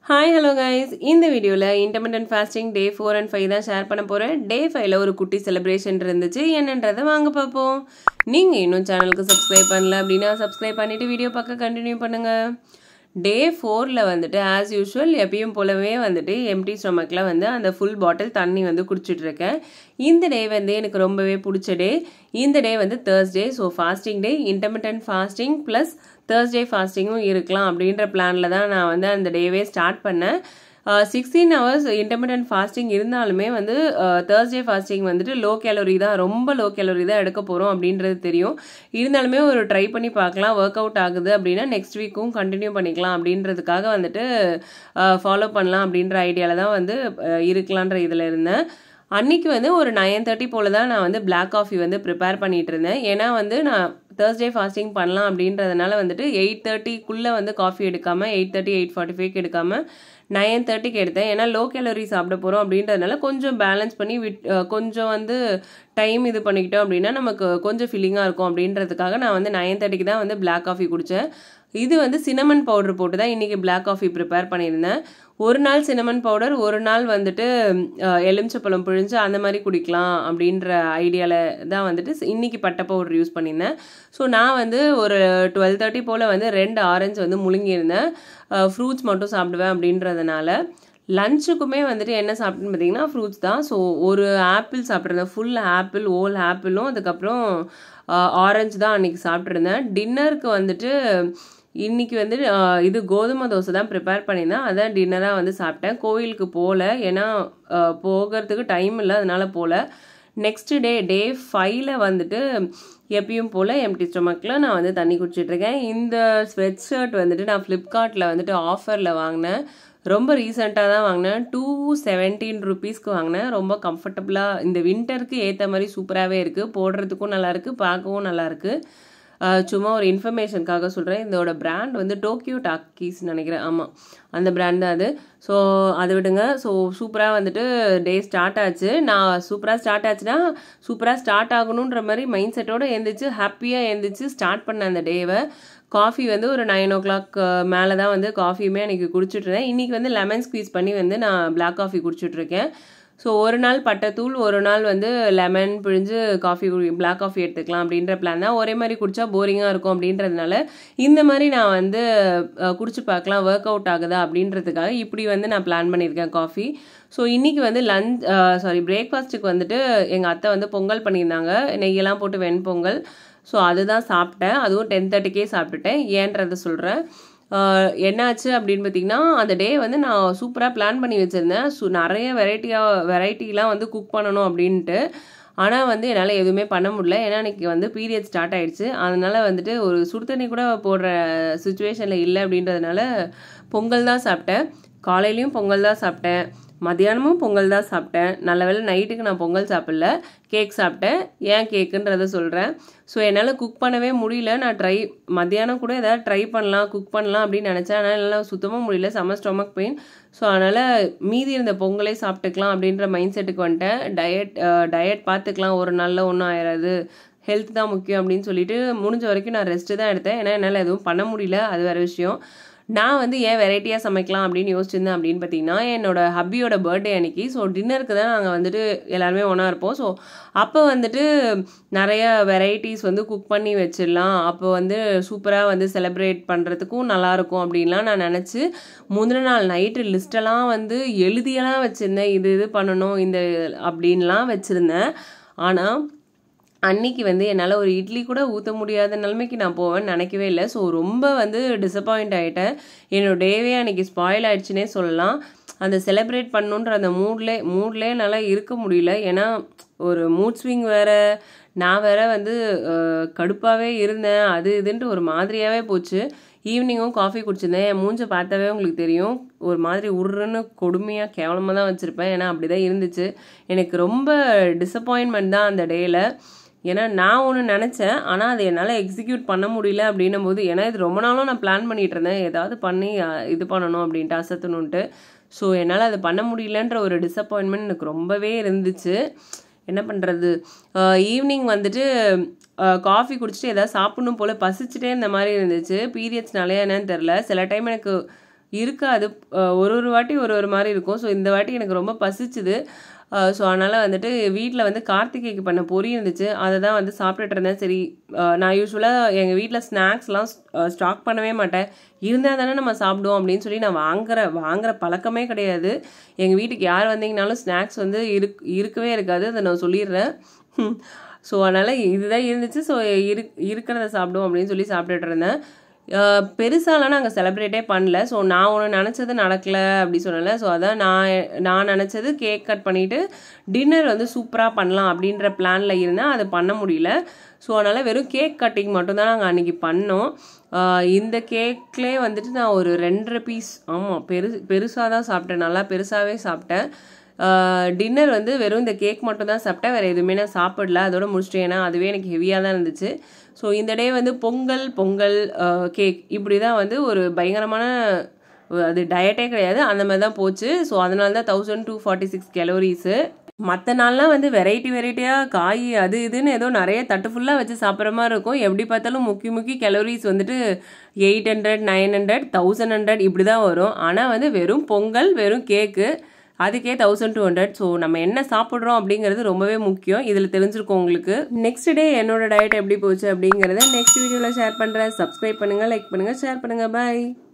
hi hello guys இந்த வீடியோவில் intermittent fasting day four and five தான் ஷேர் பண்ண போகிறேன் டே ஃபைவ்ல ஒரு குட்டி செலிப்ரேஷன் இருந்துச்சு என்னன்றதை வாங்க பார்ப்போம் நீங்கள் இன்னும் சேனலுக்கு சப்ஸ்கிரைப் பண்ணல அப்படின்னா சப்ஸ்கிரைப் பண்ணிவிட்டு வீடியோ பார்க்க கண்டினியூ பண்ணுங்கள் டே ஃபோரில் வந்துட்டு ஆஸ் யூஷுவல் எப்பயும் போலவே வந்துட்டு எம்டி ஸ்டொமக்கில் வந்து அந்த ஃபுல் பாட்டில் தண்ணி வந்து குடிச்சிட்ருக்கேன் இந்த டே வந்து எனக்கு ரொம்பவே பிடிச்ச டே இந்த டே வந்து Thursday so fasting day intermittent fasting plus Thursday ஃபாஸ்டிங்கும் இருக்கலாம் அப்படின்ற பிளானில் தான் நான் வந்து அந்த டேவே ஸ்டார்ட் பண்ணேன் சிக்ஸ்டீன் ஹவர்ஸ் இன்டர்மீடியன்ட் ஃபாஸ்டிங் இருந்தாலுமே வந்து தேர்ஸ்டே ஃபாஸ்டிங் வந்துட்டு லோ கேலரி தான் ரொம்ப லோ கேலரி தான் எடுக்க போகிறோம் அப்படின்றது தெரியும் இருந்தாலுமே ஒரு ட்ரை பண்ணி பார்க்கலாம் ஒர்க் அவுட் ஆகுது அப்படின்னா நெக்ஸ்ட் வீக்கும் கண்டினியூ பண்ணிக்கலாம் அப்படின்றதுக்காக வந்துட்டு ஃபாலோ பண்ணலாம் அப்படின்ற ஐடியாவில் தான் வந்து இருக்கலான்ற இதில் இருந்தேன் அன்னைக்கு வந்து ஒரு நைன் தேர்ட்டி போல் தான் நான் வந்து பிளாக் காஃபி வந்து ப்ரிப்பேர் பண்ணிட்டு இருந்தேன் ஏன்னா வந்து நான் தேர்ஸ்டே ஃபாஸ்டிங் பண்ணலாம் அப்படின்றதுனால வந்துட்டு எயிட் தேர்ட்டிக்குள்ளே வந்து காஃபி எடுக்காமல் எயிட் தேர்ட்டி எயிட் ஃபார்ட்டி ஃபைவ்க்கு எடுக்காமல் நைன் தேர்ட்டிக்கு எடுத்தேன் ஏன்னா லோ கேலரி சாப்பிட போகிறோம் அப்படின்றதுனால கொஞ்சம் பேலன்ஸ் பண்ணி விட் கொஞ்சம் வந்து டைம் இது பண்ணிக்கிட்டோம் அப்படின்னா நமக்கு கொஞ்சம் ஃபில்லிங்காக இருக்கும் அப்படின்றதுக்காக நான் வந்து நைன் தேர்ட்டிக்கு தான் வந்து பிளாக் காஃபி குடித்தேன் இது வந்து சினமன் பவுடர் போட்டு தான் இன்றைக்கி பிளாக் காஃபி ப்ரிப்பேர் பண்ணியிருந்தேன் ஒரு நாள் சினமன் பவுடர் ஒரு நாள் வந்துட்டு எலுமிச்சப்பழம் பிழிஞ்சு அந்த மாதிரி குடிக்கலாம் அப்படின்ற ஐடியாவில் தான் வந்துட்டு இன்றைக்கி பட்டை பவுடர் யூஸ் பண்ணியிருந்தேன் ஸோ நான் வந்து ஒரு டுவெல் தேர்ட்டி போல் வந்து ரெண்டு ஆரஞ்சு வந்து முழுங்கியிருந்தேன் ஃப்ரூட்ஸ் மட்டும் சாப்பிடுவேன் அப்படின்றதுனால லஞ்சுக்குமே வந்துட்டு என்ன சாப்பிட்டுன்னு பார்த்தீங்கன்னா ஃப்ரூட்ஸ் தான் ஸோ ஒரு ஆப்பிள் சாப்பிட்ருந்தேன் ஃபுல் ஆப்பிள் ஓல் ஆப்பிளும் அதுக்கப்புறம் ஆரஞ்சு தான் அன்றைக்கி சாப்பிட்ருந்தேன் டின்னருக்கு வந்துட்டு இன்றைக்கி வந்து இது கோதுமை தோசை தான் ப்ரிப்பேர் பண்ணியிருந்தேன் அதான் டின்னராக வந்து சாப்பிட்டேன் கோயிலுக்கு போகல ஏன்னா போகிறதுக்கு டைம் இல்லை அதனால போகல நெக்ஸ்ட் டே டே ஃபைவ்ல வந்துட்டு எப்பயும் போல் எம்டி ஸ்டொமக்கில் நான் வந்து தண்ணி குடிச்சிட்ருக்கேன் இந்த ஸ்வெட் ஷர்ட் வந்துட்டு நான் ஃப்ளிப்கார்ட்டில் வந்துட்டு ஆஃபரில் வாங்கினேன் ரொம்ப ரீசெண்டாக தான் வாங்கினேன் டூ செவன்டீன் ருபீஸ்க்கு வாங்கினேன் ரொம்ப கம்ஃபர்டபுளாக இந்த வின்டருக்கு ஏற்ற மாதிரி சூப்பராகவே இருக்குது போடுறதுக்கும் நல்லாயிருக்கு பார்க்கவும் நல்லாயிருக்கு சும்மா ஒரு இன்ஃபர்மேஷனுக்காக சொல்கிறேன் இதோட பிராண்ட் வந்து டோக்கியோ டாக்கீஸ் நினைக்கிறேன் ஆமாம் அந்த பிராண்ட் தான் அது ஸோ அதை விடுங்க ஸோ சூப்பராக வந்துட்டு டே ஸ்டார்ட் ஆச்சு நான் சூப்பராக ஸ்டார்ட் ஆச்சுன்னா சூப்பராக ஸ்டார்ட் ஆகணுன்ற மாதிரி மைண்ட் செட்டோடு எழுந்திரிச்சு ஹாப்பியாக எழுந்திரிச்சு ஸ்டார்ட் பண்ண அந்த டேவை காஃபி வந்து ஒரு நைன் ஓ கிளாக் மேலே தான் வந்து காஃபியுமே எனக்கு குடிச்சிட்ருந்தேன் இன்றைக்கி வந்து லெமன் ஸ்குவீஸ் பண்ணி வந்து நான் பிளாக் காஃபி குடிச்சிட்ருக்கேன் ஸோ ஒரு நாள் பட்டைத்தூள் ஒரு நாள் வந்து லெமன் பிழிஞ்சு காஃபி குடி பிளாக் காஃபி எடுத்துக்கலாம் அப்படின்ற பிளான் தான் ஒரே மாதிரி குடித்தா போரிங்காக இருக்கும் அப்படின்றதுனால இந்த மாதிரி நான் வந்து குடிச்சு பார்க்கலாம் ஒர்க் அவுட் ஆகுதா அப்படின்றதுக்காக இப்படி வந்து நான் பிளான் பண்ணியிருக்கேன் காஃபி ஸோ இன்றைக்கி வந்து லஞ்ச் சாரி பிரேக்ஃபாஸ்ட்டுக்கு வந்துட்டு எங்கள் அத்தை வந்து பொங்கல் பண்ணியிருந்தாங்க நெய்யெல்லாம் போட்டு வெண்பொங்கல் ஸோ அதுதான் சாப்பிட்டேன் அதுவும் டென் தேர்ட்டிக்கே சாப்பிட்டுட்டேன் ஏன்றதை சொல்கிறேன் என்னாச்சு அப்படின்னு பார்த்தீங்கன்னா அந்த டே வந்து நான் சூப்பராக பிளான் பண்ணி வச்சுருந்தேன் ஸோ நிறைய வெரைட்டியாக வெரைட்டிலாம் வந்து குக் பண்ணணும் அப்படின்ட்டு ஆனால் வந்து என்னால் எதுவுமே பண்ண முடியல ஏன்னா எனக்கு வந்து பீரியட் ஸ்டார்ட் ஆகிடுச்சு அதனால் வந்துட்டு ஒரு சுடு தண்ணி கூட போடுற சுச்சுவேஷனில் இல்லை அப்படின்றதுனால பொங்கல் தான் சாப்பிட்டேன் காலையிலையும் பொங்கல் தான் சாப்பிட்டேன் மதியானமும் பொங்கல் தான் சாப்பிட்டேன் நல்ல வேலை நைட்டுக்கு நான் பொங்கல் சாப்பிடல கேக் சாப்பிட்டேன் ஏன் கேக்குன்றத சொல்கிறேன் ஸோ என்னால் குக் பண்ணவே முடியல நான் ட்ரை மத்தியானம் கூட எதாவது ட்ரை பண்ணலாம் குக் பண்ணலாம் அப்படின்னு நினச்சேன் ஆனால் என்னால் சுத்தமாக முடியல செம்ம ஸ்டொமக் பெயின் ஸோ அதனால் மீதி இருந்த பொங்கலே சாப்பிட்டுக்கலாம் அப்படின்ற மைண்ட் செட்டுக்கு வந்துட்டேன் டயட் டயட் பார்த்துக்கலாம் ஒரு நாளில் ஒன்றும் ஆயிடாது ஹெல்த் தான் முக்கியம் அப்படின்னு சொல்லிட்டு முடிஞ்ச வரைக்கும் நான் ரெஸ்ட்டு தான் எடுத்தேன் ஏன்னா என்னால் எதுவும் பண்ண முடியல அது வேறு விஷயம் நான் வந்து ஏன் வெரைட்டியாக சமைக்கலாம் அப்படின்னு யோசிச்சிருந்தேன் அப்படின்னு பார்த்தீங்கன்னா என்னோட ஹப்பியோட பர்த்டே அன்னைக்கு ஸோ டின்னருக்கு தான் நாங்கள் வந்துட்டு எல்லாருமே ஒன்றா இருப்போம் ஸோ அப்போ வந்துட்டு நிறைய வெரைட்டிஸ் வந்து குக் பண்ணி வச்சிடலாம் அப்போ வந்து சூப்பராக வந்து செலிப்ரேட் பண்ணுறதுக்கும் நல்லாயிருக்கும் அப்படின்லாம் நான் நினச்சி முந்தின நாள் நைட்டு லிஸ்ட்டெல்லாம் வந்து எழுதியெல்லாம் வச்சுருந்தேன் இது இது பண்ணணும் இந்த அப்படின்லாம் வச்சுருந்தேன் ஆனால் அன்னைக்கு வந்து என்னால் ஒரு இட்லி கூட ஊற்ற முடியாத நிலைமைக்கு நான் போவேன்னு நினைக்கவே இல்லை ஸோ ரொம்ப வந்து டிசப்பாயிண்ட் ஆகிட்டேன் என்னோட டேவே அன்றைக்கி ஸ்பாயில் ஆயிடுச்சுன்னே சொல்லலாம் அந்த செலிப்ரேட் பண்ணுன்ற அந்த மூட்லே மூட்லே என்னால் இருக்க முடியல ஏன்னா ஒரு மூட் ஸ்விங் வேறு நான் வேற வந்து கடுப்பாகவே இருந்தேன் அது இதுன்ட்டு ஒரு மாதிரியாகவே போச்சு ஈவினிங்கும் காஃபி குடிச்சிருந்தேன் என் மூஞ்சை பார்த்தாவே உங்களுக்கு தெரியும் ஒரு மாதிரி உருன்னு கொடுமையாக கேவலமாக தான் வச்சுருப்பேன் ஏன்னா அப்படி தான் இருந்துச்சு எனக்கு ரொம்ப டிசப்பாயின்மெண்ட் தான் அந்த டேயில் ஏன்னா நான் ஒன்று நினச்சேன் ஆனால் அதை என்னால் எக்ஸிக்யூட் பண்ண முடியல அப்படின்னும் போது ஏன்னா இது ரொம்ப நாளும் நான் பிளான் பண்ணிகிட்டு இருந்தேன் ஏதாவது பண்ணி இது பண்ணணும் அப்படின்ட்டு அசத்தணுன்ட்டு ஸோ என்னால் அதை பண்ண முடியலன்ற ஒரு டிசப்பாயின்மெண்ட் எனக்கு ரொம்பவே இருந்துச்சு என்ன பண்ணுறது ஈவினிங் வந்துட்டு காஃபி குடிச்சிட்டு எதாவது சாப்பிடணும் போல் பசிச்சுட்டே இந்த மாதிரி இருந்துச்சு பீரியட்ஸ்னாலே என்னன்னு தெரில சில டைம் எனக்கு இருக்காது அஹ் ஒரு ஒரு வாட்டி ஒரு ஒரு மாதிரி இருக்கும் ஸோ இந்த வாட்டி எனக்கு ரொம்ப பசிச்சுது ஸோ அதனால் வந்துட்டு வீட்டில் வந்து கார்த்திகைக்கு பண்ண பொரி இருந்துச்சு அதை தான் வந்து சாப்பிட்டுட்டு இருந்தேன் சரி அஹ் நான் யூஸ்வலாக எங்கள் வீட்டில் ஸ்நாக்ஸ்லாம் ஸ்டாக் பண்ணவே மாட்டேன் இருந்தால் தானே நம்ம சாப்பிடுவோம் அப்படின்னு சொல்லி நான் வாங்குற வாங்குற பழக்கமே கிடையாது எங்கள் வீட்டுக்கு யார் வந்தீங்கனாலும் ஸ்நாக்ஸ் வந்து இருக் இருக்கவே இருக்காது அதை நான் சொல்லிடுறேன் ஸோ அதனால் இதுதான் இருந்துச்சு ஸோ இரு இருக்கிறத சாப்பிடுவோம் அப்படின்னு சொல்லி சாப்பிட்டுட்டு இருந்தேன் அஹ் பெருசாலாம் நாங்கள் செலிப்ரேட்டே பண்ணல ஸோ நான் ஒன்று நினச்சது நடக்கல அப்படி சொன்னல ஸோ அதான் நான் நான் நினச்சது கேக் கட் பண்ணிவிட்டு டின்னர் வந்து சூப்பராக பண்ணலாம் அப்படின்ற பிளானில் இருந்தேன் அது பண்ண முடியல ஸோ அதனால் வெறும் கேக் கட்டிங் மட்டும்தான் நாங்கள் அன்றைக்கி பண்ணோம் அஹ் இந்த கேக்லேயே வந்துட்டு நான் ஒரு ரெண்டரை பீஸ் ஆமாம் பெரு பெருசாக தான் சாப்பிட்டேன் நல்லா பெருசாகவே சாப்பிட்டேன் டின்னர் வந்து வெறும் இந்த கேக் மட்டும் தான் சாப்பிட்டேன் வேறு எதுவுமே நான் சாப்பிடல அதோட முடிச்சிட்டேன் ஏன்னா அதுவே எனக்கு ஹெவியாக தான் இருந்துச்சு ஸோ இந்த டே வந்து பொங்கல் பொங்கல் கேக் இப்படி தான் வந்து ஒரு பயங்கரமான அது டயட்டே கிடையாது அந்த மாதிரி தான் போச்சு ஸோ அதனால தான் thousand two forty six calories மற்ற நாள்லாம் வந்து வெரைட்டி வெரைட்டியாக காய் அது இதுன்னு ஏதோ நிறைய தட்டு ஃபுல்லாக வச்சு சாப்பிட்ற மாதிரி இருக்கும் எப்படி பார்த்தாலும் முக்கி முக்கி கெலோரிஸ் வந்துட்டு eight hundred nine hundred thousand hundred இப்படி தான் வரும் ஆனால் வந்து வெறும் பொங்கல் வெறும் கேக்கு அதுக்கே தௌசண்ட் டூ ஹண்ட்ரட் ஸோ நம்ம என்ன சாப்பிட்றோம் அப்படிங்கிறது ரொம்பவே முக்கியம் இதில் தெரிஞ்சிருக்கும் உங்களுக்கு நெக்ஸ்ட் டே என்னோட டயட் எப்படி போச்சு அப்படிங்கிறத நெக்ஸ்ட் வீடியோவில் ஷேர் பண்ணுறேன் சப்ஸ்கிரைப் பண்ணுங்கள் லைக் பண்ணுங்கள் ஷேர் பண்ணுங்கள் பாய்